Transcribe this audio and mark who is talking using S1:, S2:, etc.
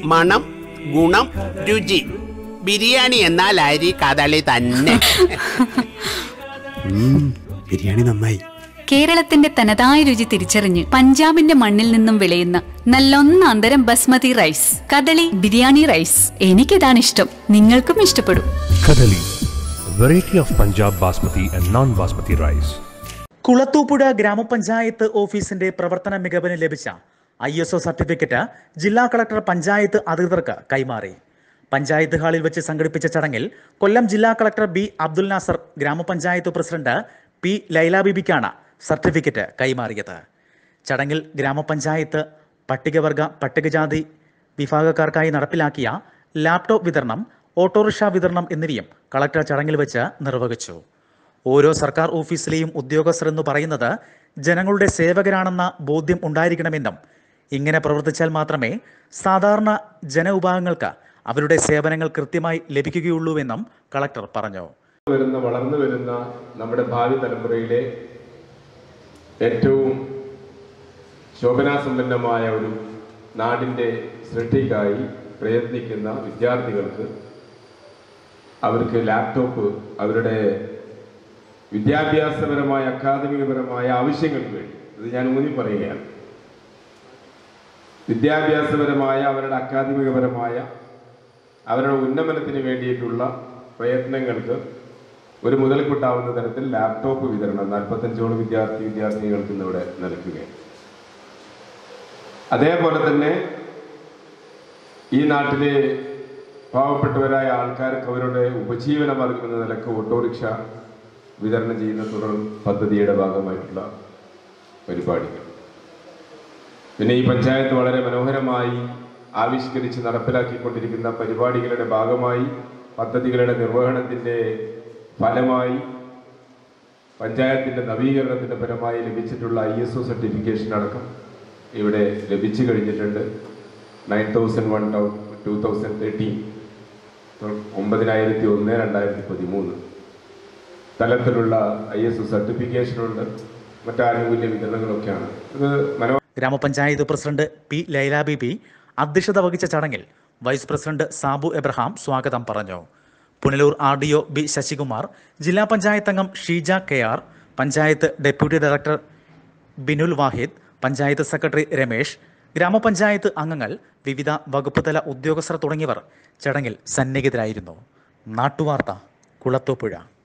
S1: മണം ഗുണം രുചി ബിരിയാണി എന്നാൽ അരി കദളി തന്നെ
S2: ബിരിയാണി നന്നായി
S3: കേരളത്തിന്റെ തനതായ രുചി തിരിച്ചറിഞ്ഞ് പഞ്ചാബിന്റെ മണ്ണിൽ നിന്നും വിളയുന്ന നല്ലൊന്നാന്തരം ബസ്മതി റൈസ് കദളി ബിരിയാണി റൈസ് എനിക്കിതാണ് ഇഷ്ടം നിങ്ങൾക്കും ഇഷ്ടപ്പെടും
S4: Kadali, variety of Punjab basmati and non-basmati rice.
S5: Kulathupuzha ഗ്രാമപഞ്ചായത്ത് ഓഫീസിന്റെ പ്രവർത്തന മികവിന് ലഭിച്ച ഐ എസ് ഒ സർട്ടിഫിക്കറ്റ് ജില്ലാ കളക്ടർ പഞ്ചായത്ത് അധികൃതർക്ക് കൈമാറി പഞ്ചായത്ത് ഹാളിൽ വെച്ച് സംഘടിപ്പിച്ച ചടങ്ങിൽ കൊല്ലം ജില്ലാ collector B Abdul Nasar grama panchayat president P Laila ബിബിക്കാണ് സർട്ടിഫിക്കറ്റ് കൈമാറിയത് ചടങ്ങിൽ ഗ്രാമപഞ്ചായത്ത് പട്ടികവർഗ പട്ടികജാതി വിഭാഗക്കാർക്കായി നടപ്പിലാക്കിയ ലാപ്ടോപ്പ് വിതരണം ഓട്ടോറിക്ഷ വിതരണം എന്നിവയും കളക്ടർ ചടങ്ങിൽ വെച്ച് നിർവഹിച്ചു ഓരോ സർക്കാർ ഓഫീസിലെയും ഉദ്യോഗസ്ഥർ എന്ന് പറയുന്നത് ജനങ്ങളുടെ സേവകരാണെന്ന ബോധ്യം ഉണ്ടായിരിക്കണമെന്നും ഇങ്ങനെ പ്രവർത്തിച്ചാൽ മാത്രമേ സാധാരണ ജനവിഭാഗങ്ങൾക്ക് അവരുടെ സേവനങ്ങൾ കൃത്യമായി ലഭിക്കുകയുള്ളൂവെന്നും കളക്ടർ പറഞ്ഞു
S6: വരുന്ന വളർന്നു വരുന്ന നമ്മുടെ ഭാവി തലമുറയിലെ ഏറ്റവും ശോഭനാസമ്പന്നമായ ഒരു നാടിൻ്റെ സൃഷ്ടിക്കായി പ്രയത്നിക്കുന്ന വിദ്യാർത്ഥികൾക്ക് അവർക്ക് ലാപ്ടോപ്പ് അവരുടെ വിദ്യാഭ്യാസപരമായ അക്കാദമികപരമായ ആവശ്യങ്ങൾക്ക് വേണ്ടി ഇത് ഞാൻ ഊന്നി പറയുകയാണ് വിദ്യാഭ്യാസപരമായ അവരുടെ അക്കാദമികപരമായ അവരുടെ ഉന്നമനത്തിന് വേണ്ടിയിട്ടുള്ള പ്രയത്നങ്ങൾക്ക് ഒരു മുതൽക്കൂട്ടാവുന്ന തരത്തിൽ ലാപ്ടോപ്പ് വിതരണം നാൽപ്പത്തഞ്ചോളം വിദ്യാർത്ഥി വിദ്യാർത്ഥിനികൾക്ക് ഇന്നിവിടെ നൽകുകയാണ് അതേപോലെ തന്നെ ഈ നാട്ടിലെ പാവപ്പെട്ടവരായ ആൾക്കാർക്ക് അവരുടെ ഉപജീവന മാർഗം എന്ന നിലക്ക് ഓട്ടോറിക്ഷ വിതരണം ചെയ്യുന്ന തുടർ പദ്ധതിയുടെ ഭാഗമായിട്ടുള്ള പരിപാടികൾ പിന്നെ ഈ പഞ്ചായത്ത് വളരെ മനോഹരമായി ആവിഷ്കരിച്ച് നടപ്പിലാക്കിക്കൊണ്ടിരിക്കുന്ന പരിപാടികളുടെ ഭാഗമായി പദ്ധതികളുടെ നിർവഹണത്തിൻ്റെ ഫലമായി പഞ്ചായത്തിൻ്റെ നവീകരണത്തിൻ്റെ ഫലമായി ലഭിച്ചിട്ടുള്ള ഐ എസ് ഒ സർട്ടിഫിക്കേഷൻ അടക്കം ഇവിടെ ലഭിച്ചു കഴിഞ്ഞിട്ടുണ്ട് nine thousand one two thousand thirteen ഒമ്പതിനായിരത്തി ഒന്ന് രണ്ടായിരത്തി പതിമൂന്ന് തലത്തിലുള്ള ഐ എസ് ഒ സർട്ടിഫിക്കേഷനുണ്ട് മറ്റാനുകൂല്യ വിതരണങ്ങളൊക്കെയാണ് ഇത് മനോ
S5: ഗ്രാമപഞ്ചായത്ത് പ്രസിഡന്റ് പി ലൈല ബിബി അധ്യക്ഷത വഹിച്ച ചടങ്ങിൽ വൈസ് പ്രസിഡന്റ് സാബു എബ്രഹാം സ്വാഗതം പറഞ്ഞു Punalur R D O B Sasikumar ജില്ലാ പഞ്ചായത്ത് അംഗം Sheeja K R panchayat deputy director Binul Vahid panchayat secretary Ramesh grama panchayat അംഗങ്ങൾ വിവിധ വകുപ്പ് തല ഉദ്യോഗസ്ഥർ തുടങ്ങിയവർ ചടങ്ങിൽ സന്നിഹിതരായിരുന്നു നാട്ടുവാർത്ത കുളത്തൂപ്പുഴ